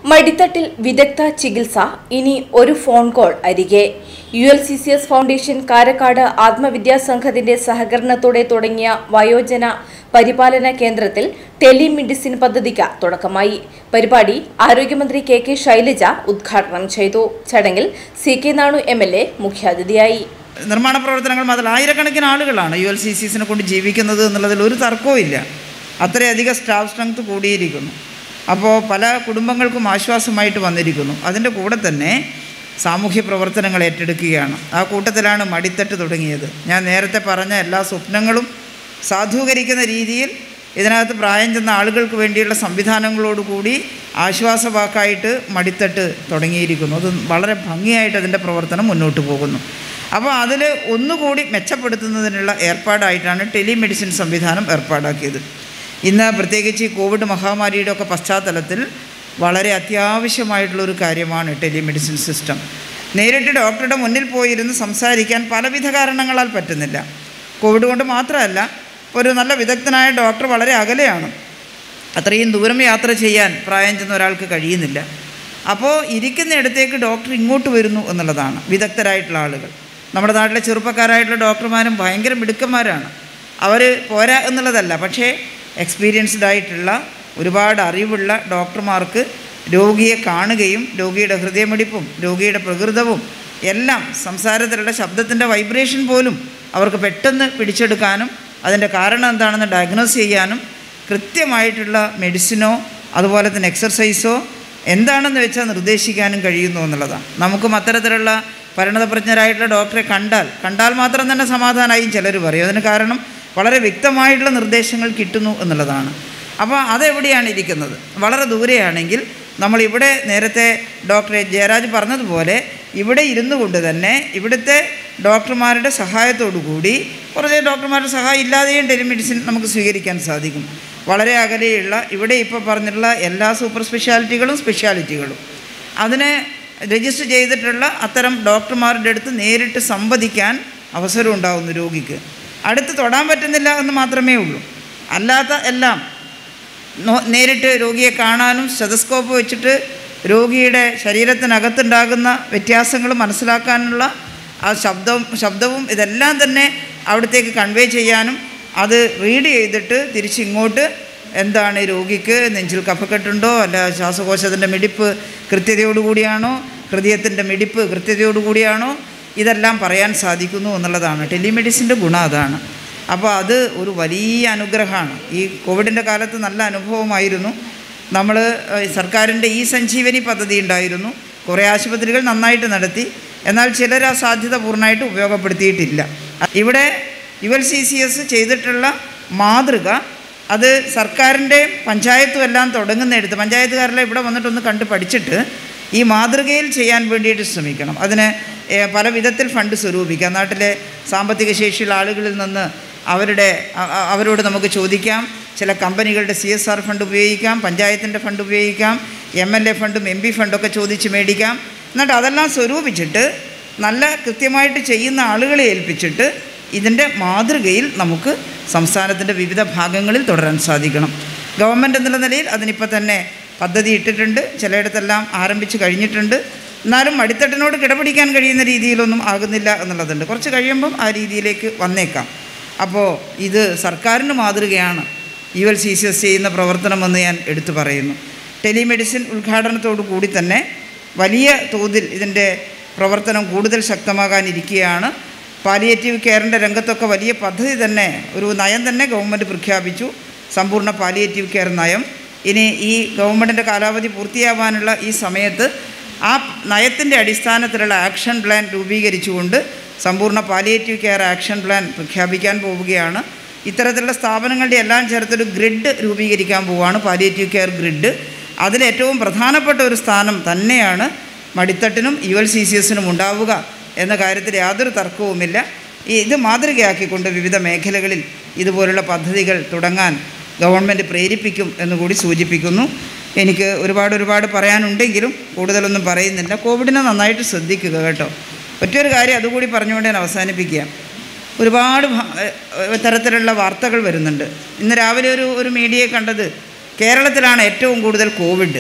മടിത്തട്ടിൽ വിദഗ്ധ ചികിത്സ ഇനി ഒരു ഫോൺ കോൾ അരികെ U L C C S foundation Karakkad ആത്മവിദ്യാ സംഘത്തിന്റെ സഹകരണത്തോടെ തുടങ്ങിയ വയോജന പരിപാലന കേന്ദ്രത്തിൽ ടെലിമെഡിസിൻ പദ്ധതിക്ക് തുടക്കമായി പരിപാടി ആരോഗ്യമന്ത്രി കെ കെ ശൈലജ ഉദ്ഘാടനം ചെയ്തു ചടങ്ങിൽ C K Nanu M L A മുഖ്യാതിഥിയായി നിർമ്മാണ പ്രവർത്തനങ്ങൾ മാത്രം ആയിരക്കണക്കിന് ആളുകളാണ് യു എൽ സി സിസിനെ കൊണ്ട് ജീവിക്കുന്നത് എന്നുള്ളതിൽ ഒരു തർക്കവും ഇല്ല അത്രയധികം സ്റ്റാഫ് സ്ട്രെങ്ത് കൂടിയിരിക്കുന്നു അപ്പോൾ പല കുടുംബങ്ങൾക്കും ആശ്വാസമായിട്ട് വന്നിരിക്കുന്നു അതിൻ്റെ കൂടെ തന്നെ സാമൂഹ്യ പ്രവർത്തനങ്ങൾ ഏറ്റെടുക്കുകയാണ് ആ കൂട്ടത്തിലാണ് മടിത്തട്ട് തുടങ്ങിയത് ഞാൻ നേരത്തെ പറഞ്ഞ എല്ലാ സ്വപ്നങ്ങളും സാധൂകരിക്കുന്ന രീതിയിൽ ഇതിനകത്ത് പ്രായം ചെന്ന ആളുകൾക്ക് വേണ്ടിയുള്ള സംവിധാനങ്ങളോടുകൂടി ആശ്വാസവാക്കായിട്ട് മടിത്തട്ട് തുടങ്ങിയിരിക്കുന്നു അത് വളരെ ഭംഗിയായിട്ട് അതിൻ്റെ പ്രവർത്തനം മുന്നോട്ട് പോകുന്നു അപ്പോൾ അതിൽ ഒന്നുകൂടി മെച്ചപ്പെടുത്തുന്നതിനുള്ള ഏർപ്പാടായിട്ടാണ് ടെലിമെഡിസിൻ സംവിധാനം ഏർപ്പാടാക്കിയത് ഇന്ന് പ്രത്യേകിച്ച് ഈ കോവിഡ് മഹാമാരിയുടെ ഒക്കെ പശ്ചാത്തലത്തിൽ വളരെ അത്യാവശ്യമായിട്ടുള്ളൊരു കാര്യമാണ് ടെലിമെഡിസിൻ സിസ്റ്റം നേരിട്ട് ഡോക്ടറുടെ മുന്നിൽ പോയിരുന്ന് സംസാരിക്കാൻ പലവിധ കാരണങ്ങളാൽ പറ്റുന്നില്ല കോവിഡ് കൊണ്ട് മാത്രമല്ല ഒരു നല്ല വിദഗ്ധനായ ഡോക്ടർ വളരെ അകലെയാണ് അത്രയും ദൂരം യാത്ര ചെയ്യാൻ പ്രായം ചെന്ന ഒരാൾക്ക് കഴിയുന്നില്ല അപ്പോൾ ഇരിക്കുന്നിടത്തേക്ക് ഡോക്ടർ ഇങ്ങോട്ട് വരുന്നു എന്നുള്ളതാണ് വിദഗ്ധരായിട്ടുള്ള ആളുകൾ നമ്മുടെ നാട്ടിലെ ചെറുപ്പക്കാരായിട്ടുള്ള ഡോക്ടർമാരും ഭയങ്കര മിടുക്കന്മാരാണ് അവർ പോരാ എന്നുള്ളതല്ല പക്ഷേ എക്സ്പീരിയൻസ്ഡ് ആയിട്ടുള്ള ഒരുപാട് അറിവുള്ള ഡോക്ടർമാർക്ക് രോഗിയെ കാണുകയും രോഗിയുടെ ഹൃദയമിടിപ്പും രോഗിയുടെ പ്രകൃതവും എല്ലാം സംസാരത്തിലുള്ള ശബ്ദത്തിൻ്റെ വൈബ്രേഷൻ പോലും അവർക്ക് പെട്ടെന്ന് പിടിച്ചെടുക്കാനും അതിൻ്റെ കാരണം എന്താണെന്ന് ഡയഗ്നോസ് ചെയ്യാനും കൃത്യമായിട്ടുള്ള മെഡിസിനോ അതുപോലെ തന്നെ എക്സർസൈസോ എന്താണെന്ന് വെച്ചാൽ നിർദ്ദേശിക്കാനും കഴിയുന്നു എന്നുള്ളതാണ് നമുക്കും അത്തരത്തിലുള്ള പരിണതപ്രജ്ഞരായിട്ടുള്ള ഡോക്ടറെ കണ്ടാൽ കണ്ടാൽ മാത്രം തന്നെ സമാധാനമായും ചിലർ പറയും അതിന് കാരണം വളരെ വ്യക്തമായിട്ടുള്ള നിർദ്ദേശങ്ങൾ കിട്ടുന്നു എന്നുള്ളതാണ് അപ്പോൾ അതെവിടെയാണ് ഇരിക്കുന്നത് വളരെ ദൂരെയാണെങ്കിൽ നമ്മളിവിടെ നേരത്തെ ഡോക്ടർ ജയരാജ് പറഞ്ഞതുപോലെ ഇവിടെ ഇരുന്നു കൊണ്ട് തന്നെ ഇവിടുത്തെ ഡോക്ടർമാരുടെ സഹായത്തോടു കൂടി കുറേ ഡോക്ടർമാരുടെ സഹായം ഇല്ലാതെയും ടെലിമെഡിസിൻ നമുക്ക് സ്വീകരിക്കാൻ സാധിക്കും വളരെ അകലെയുള്ള ഇവിടെ ഇപ്പോൾ പറഞ്ഞിട്ടുള്ള എല്ലാ സൂപ്പർ സ്പെഷ്യാലിറ്റികളും സ്പെഷ്യാലിറ്റികളും അതിനെ രജിസ്റ്റർ ചെയ്തിട്ടുള്ള അത്തരം ഡോക്ടർമാരുടെ അടുത്ത് നേരിട്ട് സംവദിക്കാൻ അവസരം ഉണ്ടാകുന്നു രോഗിക്ക് അടുത്ത് തൊടാൻ പറ്റുന്നില്ല എന്ന് മാത്രമേ ഉള്ളൂ അല്ലാത്ത എല്ലാം നോ- നേരിട്ട് രോഗിയെ കാണാനും സ്റ്റെതസ്കോപ്പ് വെച്ചിട്ട് രോഗിയുടെ ശരീരത്തിനകത്തുണ്ടാകുന്ന വ്യത്യാസങ്ങൾ മനസ്സിലാക്കാനുള്ള ആ ശബ്ദവും ശബ്ദവും ഇതെല്ലാം തന്നെ അവിടത്തേക്ക് കൺവേ ചെയ്യാനും അത് റീഡ് ചെയ്തിട്ട് തിരിച്ചിങ്ങോട്ട് എന്താണ് രോഗിക്ക് നെഞ്ചിൽ കഫക്കെട്ടുണ്ടോ അല്ല ശ്വാസകോശത്തിൻ്റെ മിടിപ്പ് കൃത്യതയോടുകൂടിയാണോ ഹൃദയത്തിൻ്റെ മിടിപ്പ് കൃത്യതയോടുകൂടിയാണോ ഇതെല്ലാം പറയാൻ സാധിക്കുന്നു എന്നുള്ളതാണ് ടെലിമെഡിസിൻ്റെ ഗുണം അതാണ് അപ്പോൾ അത് ഒരു വലിയ അനുഗ്രഹമാണ് ഈ കോവിഡിൻ്റെ കാലത്ത് നല്ല അനുഭവമായിരുന്നു നമ്മൾ ഏഹ്, സർക്കാരിൻ്റെ ഈ സഞ്ജീവനി പദ്ധതി ഉണ്ടായിരുന്നു കുറേ ആശുപത്രികൾ നന്നായിട്ട് നടത്തി എന്നാൽ ചിലർ ആ സാധ്യത പൂർണ്ണമായിട്ട് ഉപയോഗപ്പെടുത്തിയിട്ടില്ല ഇവിടെ U L C C S ചെയ്തിട്ടുള്ള മാതൃക അത് സർക്കാരിൻ്റെ പഞ്ചായത്തും എല്ലാം തുടങ്ങുന്നിടത്ത് പഞ്ചായത്തുകാരെല്ലാം ഇവിടെ വന്നിട്ടൊന്ന് കണ്ട് പഠിച്ചിട്ട് ഈ മാതൃകയിൽ ചെയ്യാൻ വേണ്ടിയിട്ട് ശ്രമിക്കണം അതിന് ഏഹ്, പല വിധത്തിൽ ഫണ്ട് സ്വരൂപിക്കാം നാട്ടിലെ സാമ്പത്തിക ശേഷിയുള്ള ആളുകളിൽ നിന്ന് അവരുടെ അ- അ- അവരോട് നമുക്ക് ചോദിക്കാം ചില കമ്പനികളുടെ സി എസ് ആർ ഫണ്ട് ഉപയോഗിക്കാം പഞ്ചായത്തിൻ്റെ ഫണ്ട് ഉപയോഗിക്കാം എം എൽ എ ഫണ്ടും എം പി ഫണ്ടൊക്കെ ചോദിച്ച് മേടിക്കാം എന്നിട്ട് അതെല്ലാം സ്വരൂപിച്ചിട്ട് നല്ല കൃത്യമായിട്ട് ചെയ്യുന്ന ആളുകളെ ഏൽപ്പിച്ചിട്ട് ഇതിൻ്റെ മാതൃകയിൽ നമുക്ക് സംസ്ഥാനത്തിൻ്റെ വിവിധ ഭാഗങ്ങളിൽ തുടരാൻ സാധിക്കണം ഗവൺമെൻറ് എന്നുള്ള നിലയിൽ അതിനിപ്പോൾ തന്നെ പദ്ധതി ഇട്ടിട്ടുണ്ട് ചിലയിടത്തെല്ലാം ആരംഭിച്ച് കഴിഞ്ഞിട്ടുണ്ട് എന്നാലും അടിത്തട്ടിനോട് കിടപിടിക്കാൻ കഴിയുന്ന രീതിയിലൊന്നും ആകുന്നില്ല എന്നുള്ളതുണ്ട് കുറച്ച് കഴിയുമ്പം ആ രീതിയിലേക്ക് വന്നേക്കാം അപ്പോൾ ഇത് സർക്കാരിന് മാതൃകയാണ് U L C C S ചെയ്യുന്ന പ്രവർത്തനമെന്ന് ഞാൻ എടുത്തു പറയുന്നു ടെലിമെഡിസിൻ ഉദ്ഘാടനത്തോടു കൂടി തന്നെ വലിയ തോതിൽ ഇതിൻ്റെ പ്രവർത്തനം കൂടുതൽ ശക്തമാകാനിരിക്കുകയാണ് പാലിയേറ്റീവ് കെയറിൻ്റെ രംഗത്തൊക്കെ വലിയ പദ്ധതി തന്നെ ഒരു നയം തന്നെ ഗവൺമെൻറ് പ്രഖ്യാപിച്ചു സമ്പൂർണ്ണ പാലിയേറ്റീവ് കെയർ നയം ഇനി ഈ ഗവൺമെൻറ്റിൻ്റെ കാലാവധി പൂർത്തിയാവാനുള്ള ഈ സമയത്ത് ആ നയത്തിൻ്റെ അടിസ്ഥാനത്തിലുള്ള ആക്ഷൻ പ്ലാൻ രൂപീകരിച്ചുകൊണ്ട് സമ്പൂർണ്ണ പാലിയേറ്റീവ് കെയർ ആക്ഷൻ പ്ലാൻ പ്രഖ്യാപിക്കാൻ പോവുകയാണ് ഇത്തരത്തിലുള്ള സ്ഥാപനങ്ങളുടെ എല്ലാം ചേർത്തൊരു ഗ്രിഡ് രൂപീകരിക്കാൻ പോവുകയാണ് പാലിയേറ്റീവ് കെയർ ഗ്രിഡ് അതിലേറ്റവും പ്രധാനപ്പെട്ട ഒരു സ്ഥാനം തന്നെയാണ് മടിത്തട്ടിനും യു എൽ സി സി എസിനും ഉണ്ടാവുക എന്ന കാര്യത്തിൽ യാതൊരു തർക്കവുമില്ല ഈ ഇത് മാതൃകയാക്കിക്കൊണ്ട് വിവിധ മേഖലകളിൽ ഇതുപോലുള്ള പദ്ധതികൾ തുടങ്ങാൻ ഗവൺമെൻറ് പ്രേരിപ്പിക്കും എന്നുകൂടി സൂചിപ്പിക്കുന്നു എനിക്ക് ഒരുപാട് ഒരുപാട് പറയാനുണ്ടെങ്കിലും കൂടുതലൊന്നും പറയുന്നില്ല കോവിഡിനെ നന്നായിട്ട് ശ്രദ്ധിക്കുക കേട്ടോ ഒറ്റൊരു കാര്യം അതുകൂടി പറഞ്ഞുകൊണ്ട് ഞാൻ അവസാനിപ്പിക്കുക ഒരുപാട് ഭ- ഏഹ് തരത്തിലുള്ള വാർത്തകൾ വരുന്നുണ്ട് ഇന്ന് രാവിലെ ഒരു ഒരു മീഡിയയെ കണ്ടത് കേരളത്തിലാണ് ഏറ്റവും കൂടുതൽ കോവിഡ്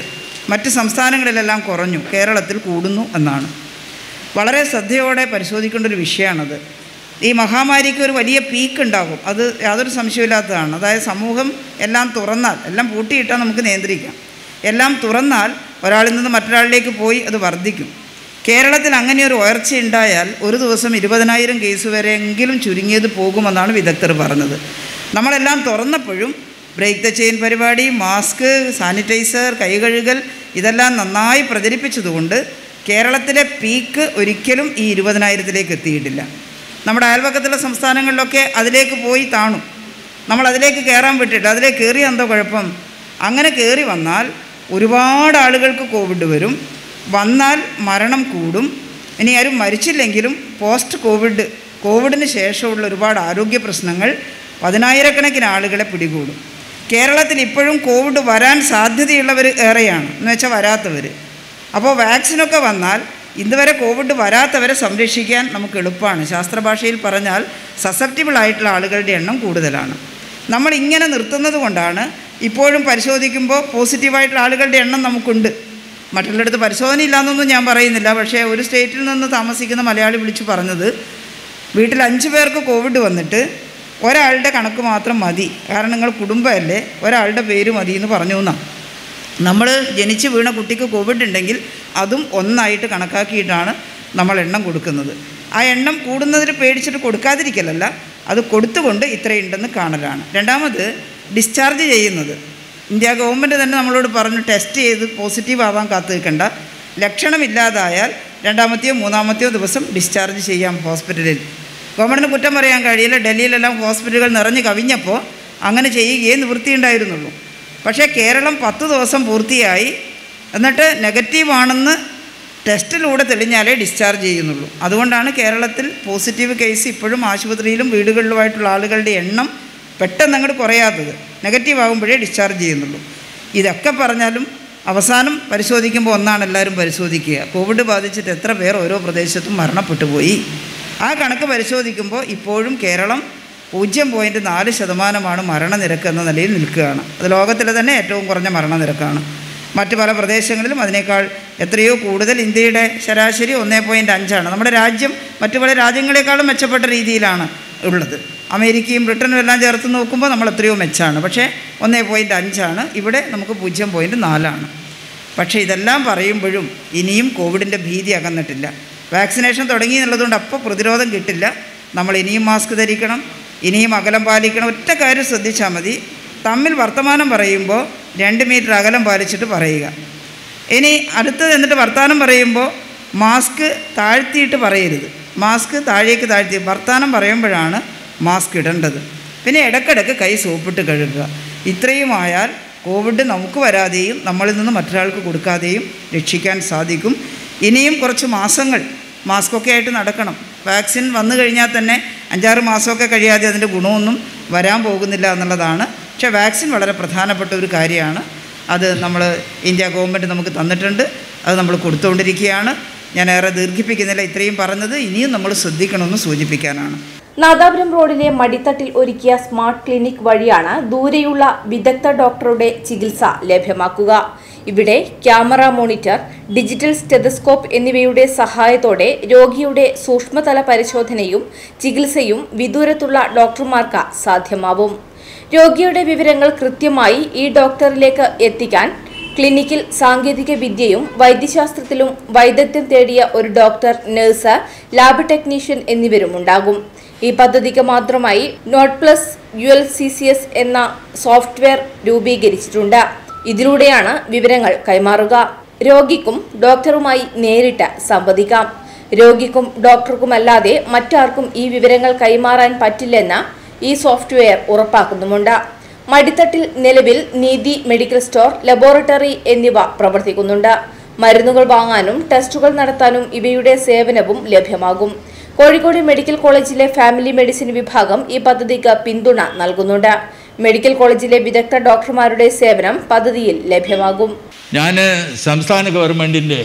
മറ്റ് സംസ്ഥാനങ്ങളിലെല്ലാം കുറഞ്ഞു കേരളത്തിൽ കൂടുന്നു എന്നാണ് വളരെ ശ്രദ്ധയോടെ പരിശോധിക്കേണ്ട ഒരു വിഷയമാണത് ഈ മഹാമാരിക്ക് ഒരു വലിയ പീക്ക് ഉണ്ടാകും അത് യാതൊരു സംശയമില്ലാത്തതാണ് അതായത് സമൂഹം എല്ലാം തുറന്നാൽ എല്ലാം പൂട്ടിയിട്ടാൽ നമുക്ക് നിയന്ത്രിക്കാം എല്ലാം തുറന്നാൽ ഒരാളിൽ നിന്ന് മറ്റൊരാളിലേക്ക് പോയി അത് വർദ്ധിക്കും കേരളത്തിൽ അങ്ങനെ ഒരു ഉയർച്ച ഉണ്ടായാൽ ഒരു ദിവസം ഇരുപതിനായിരം കേസ് വരെയെങ്കിലും ചുരുങ്ങിയത് പോകുമെന്നാണ് വിദഗ്ധർ പറഞ്ഞത് നമ്മളെല്ലാം തുറന്നപ്പോഴും ബ്രേക്ക് ദ ചെയിൻ പരിപാടി മാസ്ക് സാനിറ്റൈസർ കൈകഴുകൽ ഇതെല്ലാം നന്നായി പ്രചരിപ്പിച്ചതുകൊണ്ട് കേരളത്തിലെ പീക്ക് ഒരിക്കലും ഈ ഇരുപതിനായിരത്തിലേക്ക് എത്തിയിട്ടില്ല നമ്മുടെ അയൽപക്കത്തുള്ള സംസ്ഥാനങ്ങളിലൊക്കെ അതിലേക്ക് പോയി താണു നമ്മൾ അതിലേക്ക് കയറാൻ വിട്ടിട്ട് അതിലേക്ക് കയറി എന്തോ കുഴപ്പം അങ്ങനെ കയറി വന്നാൽ ഒരുപാട് ആളുകൾക്ക് കോവിഡ് വരും വന്നാൽ മരണം കൂടും ഇനി ആരും മരിച്ചില്ലെങ്കിലും പോസ്റ്റ് കോവിഡ് കോവിഡിന് ശേഷമുള്ള ഒരുപാട് ആരോഗ്യ പ്രശ്നങ്ങൾ പതിനായിരക്കണക്കിന് ആളുകളെ പിടികൂടും കേരളത്തിൽ ഇപ്പോഴും കോവിഡ് വരാൻ സാധ്യതയുള്ളവർ ഏറെയാണ് എന്ന് വെച്ചാൽ വരാത്തവർ അപ്പോൾ വാക്സിനൊക്കെ വന്നാൽ ഇതുവരെ കോവിഡ് വരാത്തവരെ സംരക്ഷിക്കാൻ നമുക്ക് എളുപ്പമാണ് ശാസ്ത്രഭാഷയിൽ പറഞ്ഞാൽ സസെപ്റ്റിബിൾ ആയിട്ടുള്ള ആളുകളുടെ എണ്ണം കൂടുതലാണ് നമ്മൾ ഇങ്ങനെ നിർത്തുന്നത് കൊണ്ടാണ് ഇപ്പോഴും പരിശോധിക്കുമ്പോൾ പോസിറ്റീവായിട്ടുള്ള ആളുകളുടെ എണ്ണം നമുക്കുണ്ട് മറ്റുള്ളിടത്ത് പരിശോധന ഇല്ലാന്നൊന്നും ഞാൻ പറയുന്നില്ല പക്ഷേ ഒരു സ്റ്റേറ്റിൽ നിന്ന് താമസിക്കുന്ന മലയാളി വിളിച്ചു പറഞ്ഞത് വീട്ടിൽ അഞ്ച് പേർക്ക് കോവിഡ് വന്നിട്ട് ഒരാളുടെ കണക്ക് മാത്രം മതി കാരണം നിങ്ങൾ കുടുംബമല്ലേ ഒരാളുടെ പേര് മതി എന്ന് പറഞ്ഞു എന്നാണ് നമ്മൾ ജനിച്ച് വീണ കുട്ടിക്ക് കോവിഡ് ഉണ്ടെങ്കിൽ അതും ഒന്നായിട്ട് കണക്കാക്കിയിട്ടാണ് നമ്മൾ എണ്ണം കൊടുക്കുന്നത് ആ എണ്ണം കൂടുന്നതിന് പേടിച്ചിട്ട് കൊടുക്കാതിരിക്കലല്ല അത് കൊടുത്തുകൊണ്ട് ഇത്രയുണ്ടെന്ന് കാണലാണ് രണ്ടാമത് ഡിസ്ചാർജ് ചെയ്യുന്നത് ഇന്ത്യ ഗവൺമെൻറ് തന്നെ നമ്മളോട് പറഞ്ഞു ടെസ്റ്റ് ചെയ്ത് പോസിറ്റീവ് ആവാൻ കാത്തു നിൽക്കണ്ട ലക്ഷണമില്ലാതായാൽ രണ്ടാമത്തെയോ മൂന്നാമത്തെയോ ദിവസം ഡിസ്ചാർജ് ചെയ്യാം ഹോസ്പിറ്റലിൽ ഗവൺമെൻറ്റിന് കുറ്റം പറയാൻ കഴിയില്ല ഡൽഹിയിലെല്ലാം ഹോസ്പിറ്റലുകൾ നിറഞ്ഞു കവിഞ്ഞപ്പോൾ അങ്ങനെ ചെയ്യുകയേ നിവൃത്തിയുണ്ടായിരുന്നുള്ളൂ പക്ഷേ കേരളം പത്ത് ദിവസം പൂർത്തിയായി എന്നിട്ട് നെഗറ്റീവാണെന്ന് ടെസ്റ്റിലൂടെ തെളിഞ്ഞാലേ ഡിസ്ചാർജ് ചെയ്യുന്നുള്ളൂ അതുകൊണ്ടാണ് കേരളത്തിൽ പോസിറ്റീവ് കേസ് ഇപ്പോഴും ആശുപത്രിയിലും വീടുകളിലുമായിട്ടുള്ള ആളുകളുടെ എണ്ണം പെട്ടെന്ന് അങ്ങോട്ട് കുറയാത്തത് നെഗറ്റീവ് ആകുമ്പോഴേ ഡിസ്ചാർജ് ചെയ്യുന്നുള്ളൂ ഇതൊക്കെ പറഞ്ഞാലും അവസാനം പരിശോധിക്കുമ്പോൾ ഒന്നാണ് എല്ലാവരും പരിശോധിക്കുക കോവിഡ് ബാധിച്ചിട്ട് എത്ര പേർ ഓരോ പ്രദേശത്തും മരണപ്പെട്ടു പോയി ആ കണക്ക് പരിശോധിക്കുമ്പോൾ ഇപ്പോഴും കേരളം പൂജ്യം പോയിൻറ്റ് നാല് ശതമാനമാണ് മരണനിരക്ക് എന്ന നിലയിൽ നിൽക്കുകയാണ് അത് ലോകത്തിലെ തന്നെ ഏറ്റവും കുറഞ്ഞ മരണനിരക്കാണ് മറ്റ് പല പ്രദേശങ്ങളിലും അതിനേക്കാൾ എത്രയോ കൂടുതൽ ഇന്ത്യയുടെ ശരാശരി ഒന്നേ പോയിൻ്റ് അഞ്ചാണ് നമ്മുടെ രാജ്യം മറ്റു പല രാജ്യങ്ങളെക്കാളും മെച്ചപ്പെട്ട രീതിയിലാണ് ഉള്ളത് അമേരിക്കയും ബ്രിട്ടനും എല്ലാം ചേർത്ത് നോക്കുമ്പോൾ നമ്മൾ എത്രയോ മെച്ചാണ് പക്ഷേ ഒന്നേ പോയിൻ്റ് അഞ്ചാണ് ഇവിടെ നമുക്ക് പൂജ്യം പോയിൻറ്റ് നാലാണ് പക്ഷേ ഇതെല്ലാം പറയുമ്പോഴും ഇനിയും കോവിഡിൻ്റെ ഭീതി അകന്നിട്ടില്ല വാക്സിനേഷൻ തുടങ്ങി എന്നുള്ളതുകൊണ്ട് അപ്പോൾ പ്രതിരോധം കിട്ടില്ല നമ്മൾ ഇനിയും മാസ്ക് ധരിക്കണം ഇനിയും അകലം പാലിക്കണം ഒറ്റ കാര്യം ശ്രദ്ധിച്ചാൽ മതി തമ്മിൽ വർത്തമാനം പറയുമ്പോൾ രണ്ട് മീറ്റർ അകലം പാലിച്ചിട്ട് പറയുക ഇനി അടുത്തത് എന്നിട്ട് വർത്തമാനം പറയുമ്പോൾ മാസ്ക് താഴ്ത്തിയിട്ട് പറയരുത് മാസ്ക് താഴേക്ക് താഴ്ത്തി വർത്തമാനം പറയുമ്പോഴാണ് മാസ്ക് ഇടേണ്ടത് പിന്നെ ഇടയ്ക്കിടയ്ക്ക് കൈ സോപ്പിട്ട് കഴുകുക ഇത്രയുമായാൽ കോവിഡ് നമുക്ക് വരാതെയും നമ്മളിൽ നിന്ന് മറ്റൊരാൾക്ക് കൊടുക്കാതെയും രക്ഷിക്കാൻ സാധിക്കും ഇനിയും കുറച്ച് മാസങ്ങൾ മാസ്കൊക്കെ ആയിട്ട് നടക്കണം വാക്സിൻ വന്നു കഴിഞ്ഞാൽ തന്നെ അഞ്ചാറ് മാസമൊക്കെ കഴിയാതെ അതിൻ്റെ ഗുണമൊന്നും വരാൻ പോകുന്നില്ല എന്നുള്ളതാണ് പക്ഷേ വാക്സിൻ വളരെ പ്രധാനപ്പെട്ട ഒരു കാര്യമാണ് അത് നമ്മൾ ഇന്ത്യ ഗവൺമെൻറ് നമുക്ക് തന്നിട്ടുണ്ട് അത് നമ്മൾ കൊടുത്തുകൊണ്ടിരിക്കുകയാണ് ഞാൻ ഏറെ ദീർഘിപ്പിക്കുന്നില്ല ഇത്രയും പറഞ്ഞത് ഇനിയും നമ്മൾ ശ്രദ്ധിക്കണമെന്ന് സൂചിപ്പിക്കാനാണ് നാദാപുരം റോഡിലെ മടിത്തട്ടിൽ ഒരുക്കിയ സ്മാർട്ട് ക്ലിനിക് വഴിയാണ് ദൂരെയുള്ള വിദഗ്ധ ഡോക്ടറുടെ ചികിത്സ ലഭ്യമാക്കുക ഇവിടെ ക്യാമറ മോണിറ്റർ ഡിജിറ്റൽ സ്റ്റെതസ്കോപ്പ് എന്നിവയുടെ സഹായത്തോടെ രോഗിയുടെ സൂക്ഷ്മതല പരിശോധനയും ചികിത്സയും വിദൂരത്തുള്ള ഡോക്ടർമാർക്ക് സാധ്യമാവും രോഗിയുടെ വിവരങ്ങൾ കൃത്യമായി ഈ ഡോക്ടറിലേക്ക് എത്തിക്കാൻ ക്ലിനിക്കിൽ സാങ്കേതിക വിദ്യയും വൈദ്യശാസ്ത്രത്തിലും വൈദഗ്ധ്യം തേടിയ ഒരു ഡോക്ടർ നഴ്സ് ലാബ് ടെക്നീഷ്യൻ എന്നിവരും ഉണ്ടാകും ഈ പദ്ധതിക്ക് മാത്രമായി note plus U L C C S എന്ന സോഫ്റ്റ്വെയർ രൂപീകരിച്ചിട്ടുണ്ട് ഇതിലൂടെയാണ് വിവരങ്ങൾ കൈമാറുക രോഗിക്കും ഡോക്ടറുമായി നേരിട്ട് സംവദിക്കാം രോഗിക്കും ഡോക്ടർക്കുമല്ലാതെ മറ്റാർക്കും ഈ വിവരങ്ങൾ കൈമാറാൻ പറ്റില്ലെന്ന് ഈ സോഫ്റ്റ്വെയർ ഉറപ്പാക്കുന്നുമുണ്ട് മടിത്തട്ടിൽ നിലവിൽ നീതി മെഡിക്കൽ സ്റ്റോർ ലബോറട്ടറി എന്നിവ പ്രവർത്തിക്കുന്നുണ്ട് മരുന്നുകൾ വാങ്ങാനും ടെസ്റ്റുകൾ നടത്താനും ഇവയുടെ സേവനവും ലഭ്യമാകും കോഴിക്കോട് മെഡിക്കൽ കോളേജിലെ ഫാമിലി മെഡിസിൻ വിഭാഗം ഈ പദ്ധതിക്ക് പിന്തുണ നൽകുന്നുണ്ട് മെഡിക്കൽ കോളേജിലെ വിദഗ്ധ ഡോക്ടർമാരുടെ സേവനം പദ്ധതിയിൽ ലഭ്യമാകും ഞാൻ സംസ്ഥാന ഗവൺമെൻറ്റിൻ്റെ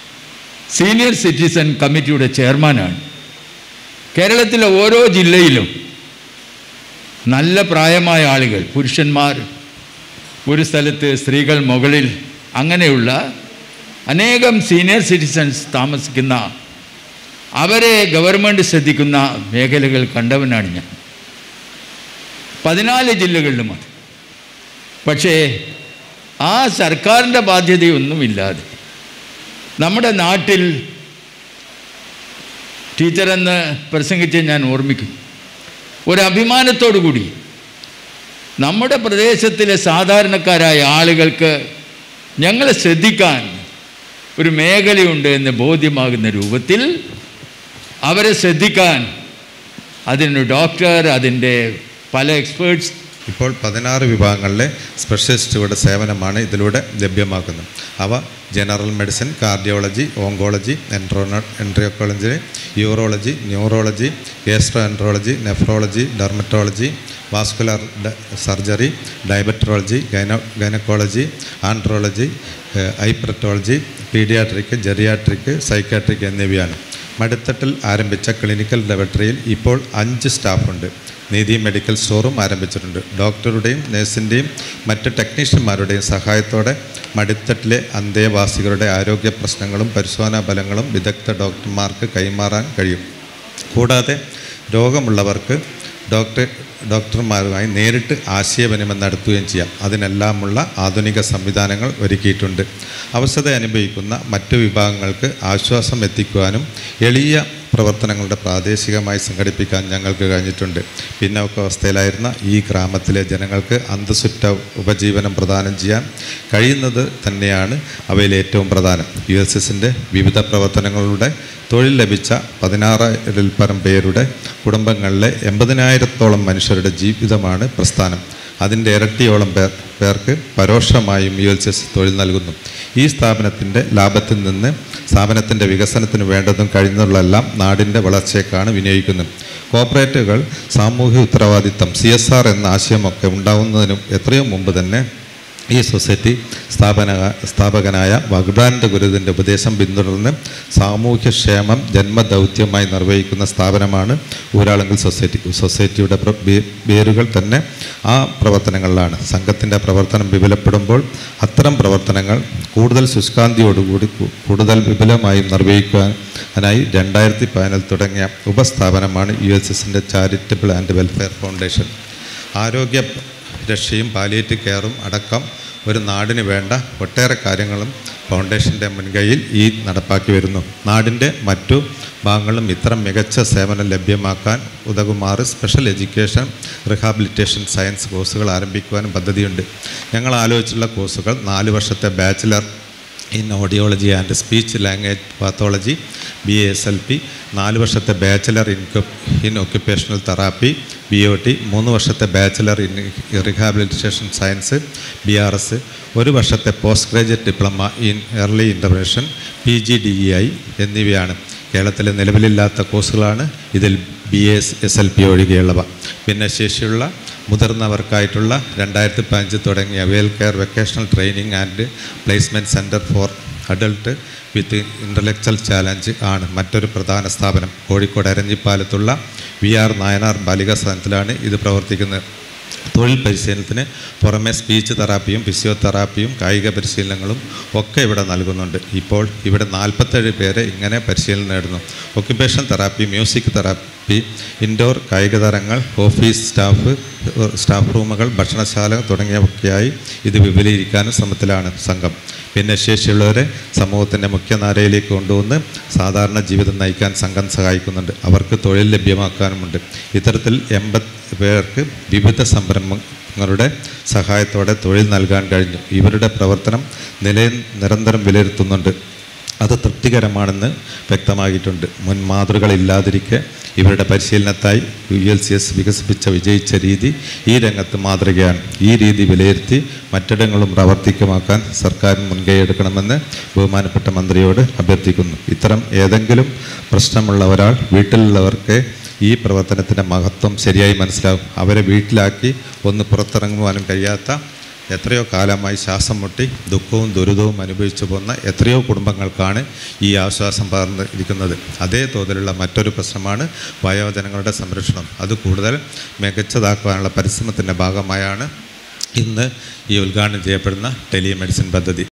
സീനിയർ സിറ്റിസൺ കമ്മിറ്റിയുടെ ചെയർമാനാണ് കേരളത്തിലെ ഓരോ ജില്ലയിലും നല്ല പ്രായമായ ആളുകൾ പുരുഷന്മാർ ഒരു സ്ഥലത്ത് സ്ത്രീകൾ മുകളിൽ അങ്ങനെയുള്ള അനേകം സീനിയർ സിറ്റിസൺസ് താമസിക്കുന്ന അവരെ ഗവൺമെൻറ് ശ്രദ്ധിക്കുന്ന മേഖലകൾ കണ്ടവനാണ് ഞാൻ പതിനാല് ജില്ലകളിലുമാണ് പക്ഷേ ആ സർക്കാരിൻ്റെ ബാധ്യതയൊന്നുമില്ലാതെ നമ്മുടെ നാട്ടിൽ ടീച്ചറെന്ന് പ്രസംഗിച്ച് ഞാൻ ഓർമ്മിക്കുന്നു ഒരു അഭിമാനത്തോടു കൂടി നമ്മുടെ പ്രദേശത്തിലെ സാധാരണക്കാരായ ആളുകൾക്ക് ഞങ്ങളെ ശ്രദ്ധിക്കാൻ ഒരു മേഖലയുണ്ട് എന്ന് ബോധ്യമാകുന്ന രൂപത്തിൽ അവരെ ശ്രദ്ധിക്കാൻ അതിന് ഡോക്ടർ അതിൻ്റെ പല എക്സ്പേർട്സ് ഇപ്പോൾ പതിനാറ് വിഭാഗങ്ങളിലെ സ്പെഷ്യലിസ്റ്റുകളുടെ സേവനമാണ് ഇതിലൂടെ ലഭ്യമാക്കുന്നത് അവ ജനറൽ മെഡിസിൻ കാർഡിയോളജി ഓങ്കോളജി എൻട്രോണ endocrinology urology neurology gastroenterology nephrology dermatology vascular surgery diabetology gyno gynaecology andrology hepatology paediatric geriatric psychiatric എന്നിവയാണ് മടിത്തട്ടിൽ ആരംഭിച്ച ക്ലിനിക്കൽ ലബോറട്ടറിയിൽ ഇപ്പോൾ അഞ്ച് സ്റ്റാഫുണ്ട് നീതി മെഡിക്കൽ സ്റ്റോറും ആരംഭിച്ചിട്ടുണ്ട് ഡോക്ടറുടെയും നഴ്സിൻ്റെയും മറ്റ് ടെക്നീഷ്യന്മാരുടെയും സഹായത്തോടെ മടിത്തട്ടിലെ അന്തേവാസികളുടെ ആരോഗ്യ പ്രശ്നങ്ങളും പരിശോധനാ ഫലങ്ങളും വിദഗ്ധ ഡോക്ടർമാർക്ക് കൈമാറാൻ കഴിയും കൂടാതെ രോഗമുള്ളവർക്ക് ഡോക്ടർ ഡോക്ടർമാരുമായി നേരിട്ട് ആശയവിനിമയം നടത്തുകയും ചെയ്യാം അതിനെല്ലാമുള്ള ആധുനിക സംവിധാനങ്ങൾ ഒരുക്കിയിട്ടുണ്ട് അവശത അനുഭവിക്കുന്ന മറ്റു വിഭാഗങ്ങൾക്ക് ആശ്വാസം എത്തിക്കുവാനും എളിയ പ്രവർത്തനങ്ങളുടെ പ്രാദേശികമായി സംഘടിപ്പിക്കാൻ ഞങ്ങൾക്ക് കഴിഞ്ഞിട്ടുണ്ട് പിന്നോക്കാവസ്ഥയിലായിരുന്ന ഈ ഗ്രാമത്തിലെ ജനങ്ങൾക്ക് അന്തസ്സുറ്റ ഉപജീവനം പ്രദാനം ചെയ്യാൻ കഴിയുന്നത് തന്നെയാണ് അവയിൽ ഏറ്റവും പ്രധാനം യു എസ് എസിൻ്റെ വിവിധ പ്രവർത്തനങ്ങളുടെ തൊഴിൽ ലഭിച്ച പതിനാറിൽ പരം പേരുടെ കുടുംബങ്ങളിലെ എൺപതിനായിരത്തോളം മനുഷ്യരുടെ ജീവിതമാണ് പ്രസ്ഥാനം അതിൻ്റെ ഇരട്ടിയോളം പേർ പേർക്ക് പരോക്ഷമായും യു എൽ സി എസ് തൊഴിൽ നൽകുന്നു ഈ സ്ഥാപനത്തിൻ്റെ ലാഭത്തിൽ നിന്ന് സ്ഥാപനത്തിൻ്റെ വികസനത്തിന് വേണ്ടതും കഴിയുന്നതെല്ലാം നാടിൻ്റെ വളർച്ചയ്ക്കാണ് വിനിയോഗിക്കുന്നത് കോർപ്പറേറ്റുകൾ സാമൂഹ്യ ഉത്തരവാദിത്തം സി എസ് ആർ എന്ന ആശയമൊക്കെ ഉണ്ടാവുന്നതിനും എത്രയോ മുമ്പ് തന്നെ ഈ സൊസൈറ്റി സ്ഥാപന സ്ഥാപകനായ വഗ്ദാനന്ദ ഗുരുവിൻ്റെ ഉപദേശം പിന്തുടർന്ന് സാമൂഹ്യക്ഷേമം ജന്മദൗത്യമായി നിർവഹിക്കുന്ന സ്ഥാപനമാണ് ഊരാളുങ്കൽ സൊസൈറ്റി സൊസൈറ്റിയുടെ പ്ര- വേ- വേരുകൾ തന്നെ ആ പ്രവർത്തനങ്ങളിലാണ് സംഘത്തിൻ്റെ പ്രവർത്തനം വിപുലപ്പെടുമ്പോൾ അത്തരം പ്രവർത്തനങ്ങൾ കൂടുതൽ ശുഷ്കാന്തിയോടുകൂടി കൂ- കൂടുതൽ വിപുലമായി നിർവഹിക്കാനായി രണ്ടായിരത്തി പതിനിൽ തുടങ്ങിയ ഉപസ്ഥാപനമാണ് യു എസ് എസിൻ്റെ ചാരിറ്റബിൾ ആൻഡ് വെൽഫെയർ ഫൗണ്ടേഷൻ ആരോഗ്യ രക്ഷയും പാലിയേറ്റീവ് കെയറും അടക്കം ഒരു നാടിന് വേണ്ട ഒട്ടേറെ കാര്യങ്ങളും ഫൗണ്ടേഷൻ്റെ മുൻകൈയിൽ ഈ നടപ്പാക്കി വരുന്നു നാടിൻ്റെ മറ്റു ഭാഗങ്ങളിലും ഇത്തരം മികച്ച സേവനം ലഭ്യമാക്കാൻ ഉതകുമാറ് സ്പെഷ്യൽ എഡ്യൂക്കേഷൻ റിഹാബിലിറ്റേഷൻ സയൻസ് കോഴ്സുകൾ ആരംഭിക്കുവാനും പദ്ധതിയുണ്ട് ഞങ്ങൾ ആലോചിച്ചുള്ള കോഴ്സുകൾ നാല് വർഷത്തെ bachelor in audiology and speech language pathology B S L P നാല് വർഷത്തെ bachelor in in occupational therapy B O T മൂന്ന് വർഷത്തെ bachelor in rehabilitation science B R S ഒരു വർഷത്തെ post graduate diploma in early intervention P G D E I എന്നിവയാണ് കേരളത്തിലെ നിലവിലില്ലാത്ത കോഴ്സുകളാണ് ഇതിൽ B S S L P ഒഴികെയുള്ളവ പിന്നെ ശേഷിയുള്ള മുതിർന്നവർക്കായിട്ടുള്ള രണ്ടായിരത്തി പതിനഞ്ച് തുടങ്ങിയ well care vocational training and placement centre for adult with intellectual challenge ആണ് മറ്റൊരു പ്രധാന സ്ഥാപനം കോഴിക്കോട് അരഞ്ഞിപ്പാലത്തുള്ള വി ആർ നായനാർ ബാലിക സ്ഥാനത്തിലാണ് ഇത് പ്രവർത്തിക്കുന്നത് തൊഴിൽ പരിശീലനത്തിന് പുറമെ സ്പീച്ച് തെറാപ്പിയും ഫിസിയോതെറാപ്പിയും കായിക പരിശീലനങ്ങളും ഒക്കെ ഇവിടെ നൽകുന്നുണ്ട് ഇപ്പോൾ ഇവിടെ നാൽപ്പത്തേഴ് പേരെ ഇങ്ങനെ പരിശീലനം നേടുന്നു occupation therapy music therapy indoor കായിക താരങ്ങൾ ഓഫീസ് സ്റ്റാഫ് സ്റ്റാഫ് റൂമുകൾ ഭക്ഷണശാല തുടങ്ങിയവയൊക്കെയായി ഇത് വിപുലീകരിക്കാനും ശ്രമത്തിലാണ് സംഘം പിന്നെ ശേഷിയുള്ളവരെ സമൂഹത്തിൻ്റെ മുഖ്യധാരയിലേക്ക് കൊണ്ടുവന്ന് സാധാരണ ജീവിതം നയിക്കാൻ സംഘം സഹായിക്കുന്നുണ്ട് അവർക്ക് തൊഴിൽ ലഭ്യമാക്കാനുമുണ്ട് ഇത്തരത്തിൽ എൺപത് പേർക്ക് വിവിധ സംരംഭങ്ങളുടെ സഹായത്തോടെ തൊഴിൽ നൽകാൻ കഴിഞ്ഞു ഇവരുടെ പ്രവർത്തനം നില നിരന്തരം വിലയിരുത്തുന്നുണ്ട് അത് തൃപ്തികരമാണെന്ന് വ്യക്തമാക്കിയിട്ടുണ്ട് മുൻ മാതൃകളില്ലാതിരിക്കെ ഇവരുടെ പരിശീലനത്തായി യു എൽ സി എസ് വികസിപ്പിച്ച വിജയിച്ച രീതി ഈ രംഗത്ത് മാതൃകയാണ് ഈ രീതി വിലയിരുത്തി മറ്റിടങ്ങളും പ്രാവർത്തികമാക്കാൻ സർക്കാർ മുൻകൈ എടുക്കണമെന്ന് ബഹുമാനപ്പെട്ട മന്ത്രിയോട് അഭ്യർത്ഥിക്കുന്നു ഇത്തരം ഏതെങ്കിലും പ്രശ്നമുള്ള ഒരാൾ വീട്ടിലുള്ളവർക്ക് ഈ പ്രവർത്തനത്തിൻ്റെ മഹത്വം ശരിയായി മനസ്സിലാവും അവരെ വീട്ടിലാക്കി ഒന്ന് പുറത്തിറങ്ങുവാനും കഴിയാത്ത എത്രയോ കാലമായി ശ്വാസം മുട്ടി ദുഃഖവും ദുരിതവും അനുഭവിച്ചു പോന്ന എത്രയോ കുടുംബങ്ങൾക്കാണ് ഈ ആശ്വാസം പകർന്നിരിക്കുന്നത് അതേ തോതിലുള്ള മറ്റൊരു പ്രശ്നമാണ് വയോജനങ്ങളുടെ സംരക്ഷണം അത് കൂടുതൽ മികച്ചതാക്കുവാനുള്ള പരിശ്രമത്തിൻ്റെ ഭാഗമായാണ് ഇന്ന് ഈ ഉദ്ഘാടനം ചെയ്യപ്പെടുന്ന ടെലിമെഡിസിൻ പദ്ധതി